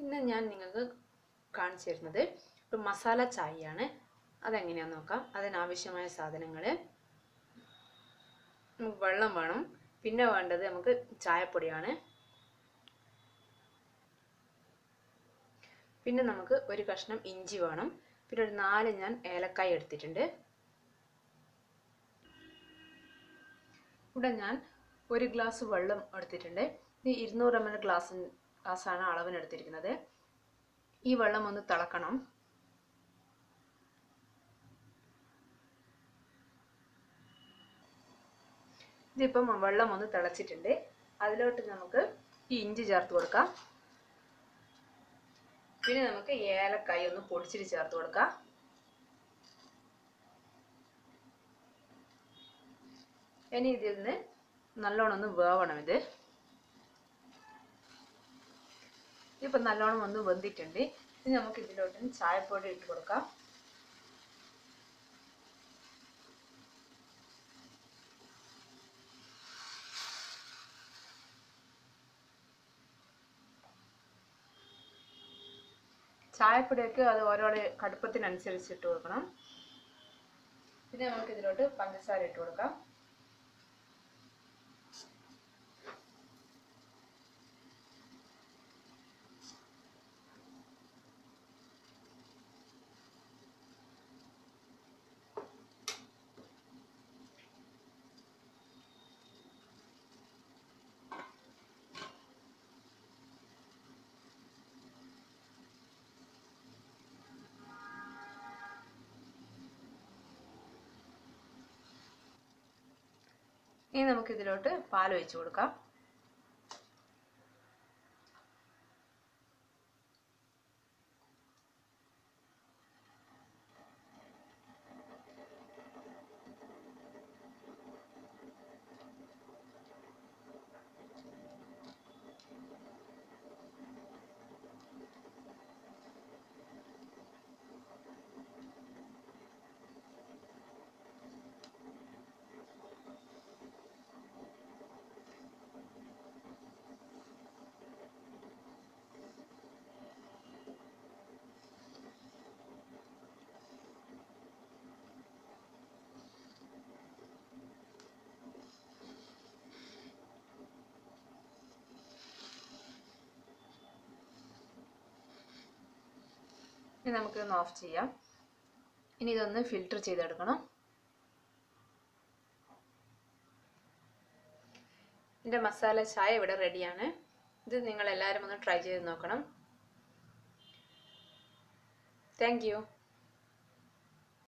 ഇന്ന് ഞാൻ നിങ്ങൾക്ക് കാണിച്ചു തരുന്നത് ഒരു മസാല ചായയാണ് അതെങ്ങനെയാണെന്ന് നോക്കാം അതിനാവശ്യമായ സാധനങ്ങൾ നമുക്ക് വെള്ളം വേണം പിന്നെ വേണ്ടത് നമുക്ക് ചായപ്പൊടിയാണ് പിന്നെ നമുക്ക് ഒരു കഷ്ണം ഇഞ്ചി വേണം പിന്നെ ഒരു നാല് ഞാൻ ഏലക്കായ എടുത്തിട്ടുണ്ട് ഇവിടെ ഞാൻ ഒരു ഗ്ലാസ് വെള്ളം എടുത്തിട്ടുണ്ട് ഇത് ഇരുന്നൂറ് എം എൽ ഗ്ലാസ് ഗ്ലാസ്സാണ് അളവിന് എടുത്തിരിക്കുന്നത് ഈ വെള്ളം ഒന്ന് തിളക്കണം ഇതിപ്പം വെള്ളം ഒന്ന് തിളച്ചിട്ടുണ്ട് അതിലോട്ട് നമുക്ക് ഈ ഇഞ്ചി ചേർത്ത് കൊടുക്കാം പിന്നെ നമുക്ക് ഏലക്കായ ഒന്ന് പൊടിച്ചിട്ട് ചേർത്ത് കൊടുക്കാം ഇനി ഇതിൽ നിന്ന് നല്ലോണം ഒന്ന് വേവണം ഇത് ഇപ്പം നല്ലോണം ഒന്ന് വെന്തിട്ടുണ്ട് ഇനി നമുക്ക് ഇതിലോട്ട് ചായപ്പൊടി ഇട്ട് കൊടുക്കാം ചായപ്പൊടിയൊക്കെ അത് ഓരോ കടുപ്പത്തിനനുസരിച്ച് ഇട്ട് കൊടുക്കണം പിന്നെ നമുക്ക് ഇതിലോട്ട് പഞ്ചസാര ഇട്ട് കൊടുക്കാം ഇനി നമുക്ക് ഇതിലോട്ട് പാൽ ഒഴിച്ചു കൊടുക്കാം ഇനി നമുക്കിതൊന്ന് ഓഫ് ചെയ്യാം ഇനി ഇതൊന്ന് ഫിൽറ്റർ ചെയ്തെടുക്കണം എൻ്റെ മസാല ചായ ഇവിടെ റെഡിയാണ് ഇത് നിങ്ങൾ എല്ലാവരും ഒന്ന് ട്രൈ ചെയ്ത് നോക്കണം താങ്ക് യു